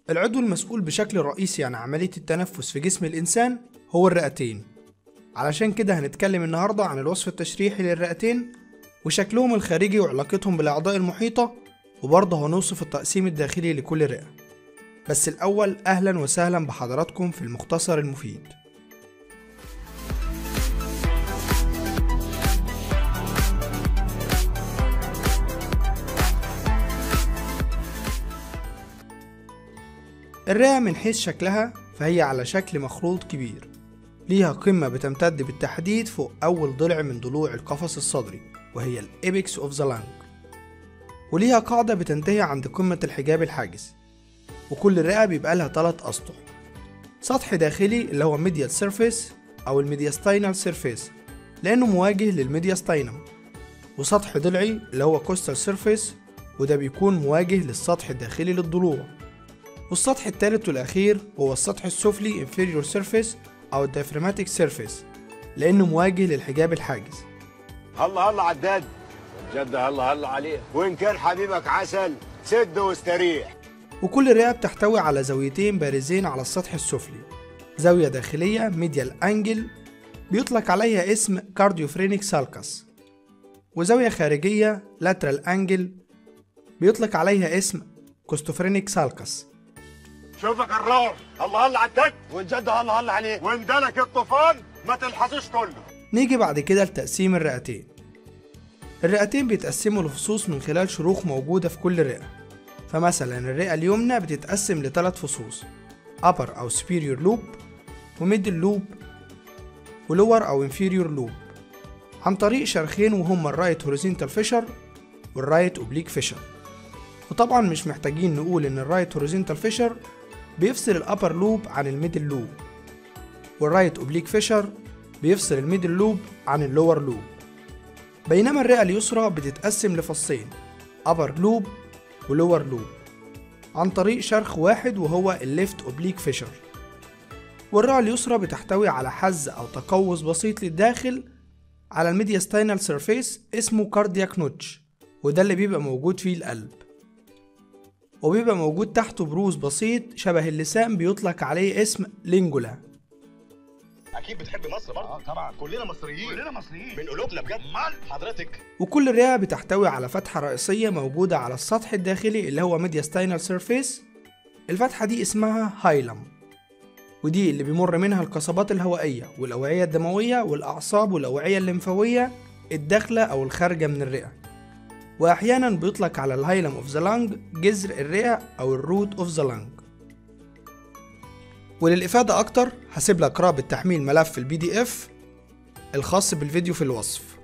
العضو المسؤول بشكل رئيسي عن عملية التنفس في جسم الإنسان هو الرئتين علشان كده هنتكلم النهاردة عن الوصف التشريحي للرئتين وشكلهم الخارجي وعلاقتهم بالأعضاء المحيطة وبرضه هنوصف التقسيم الداخلي لكل رئة بس الأول أهلا وسهلا بحضراتكم في المختصر المفيد الرئة من حيث شكلها فهي على شكل مخروط كبير ليها قمة بتمتد بالتحديد فوق أول ضلع من ضلوع القفص الصدري وهي الإبكس أوف ذا لانج وليها قاعدة بتنتهي عند قمة الحجاب الحاجز وكل رئة بيبقى لها تلات أسطح سطح داخلي اللي هو ميديال سيرفيس أو الميدياستاينال سيرفيس لأنه مواجه للميدياستاينم وسطح ضلعي اللي هو كوستال سيرفيس وده بيكون مواجه للسطح الداخلي للضلوع والسطح الثالث والأخير هو السطح السفلي inferior surface أو الديافرماتيك سيرفيس لأنه مواجه للحجاب الحاجز هلا هلا عداد جد هلا هلا عليه وإن كان حبيبك عسل سد واستريح وكل رئة بتحتوي على زاويتين بارزين على السطح السفلي زاوية داخلية ميديال أنجل بيطلق عليها اسم كارديوفرينيك سالكس وزاوية خارجية لاترال أنجل بيطلق عليها اسم كوستوفرينيك سالكس شوفك الرار هلا هلا عداد وان جد هلا هلا عليه وإن دلك الطوفان ما تلحظوش كله نيجي بعد كده لتقسيم الرئتين الرئتين بيتقسموا لفصوص من خلال شروخ موجودة في كل رئة فمثلا الرئة اليمنى بتتقسم لثلاث فصوص upper أو superior loop وميدل لوب ولور أو inferior loop عن طريق شرخين وهما الرايت horizontal fissure والرايت oblique fissure وطبعا مش محتاجين نقول إن الرايت horizontal fissure بيفصل الأبر لوب عن الميدل لوب والرايت اوبليك فيشر بيفصل الميدل لوب عن اللور لوب بينما الرئة اليسرى بتتقسم لفصين upper لوب ولور لوب عن طريق شرخ واحد وهو الليفت اوبليك فيشر والرئة اليسرى بتحتوي على حز أو تقوس بسيط للداخل على الميدياستاينال سيرفيس اسمه كاردياك نوتش وده اللي بيبقى موجود فيه القلب وبيبقى موجود تحته بروز بسيط شبه اللسان بيطلق عليه اسم لينجولا اكيد بتحب مصر برضه اه طبعا كلنا مصريين كلنا مصريين من قلوبنا بجد امال حضرتك وكل رئة بتحتوي على فتحة رئيسية موجودة على السطح الداخلي اللي هو ميدياستاينال سيرفيس الفتحة دي اسمها هايلم ودي اللي بيمر منها القصبات الهوائية والأوعية الدموية والأعصاب والأوعية الليمفاوية الداخلة أو الخارجة من الرئة وأحيانا بيطلق على الهايلم اوف ذا لانج جذر الرئة أو الروت اوف ذا لانج وللإفادة أكتر هسيب لك رابط تحميل ملف البي دي اف الخاص بالفيديو في الوصف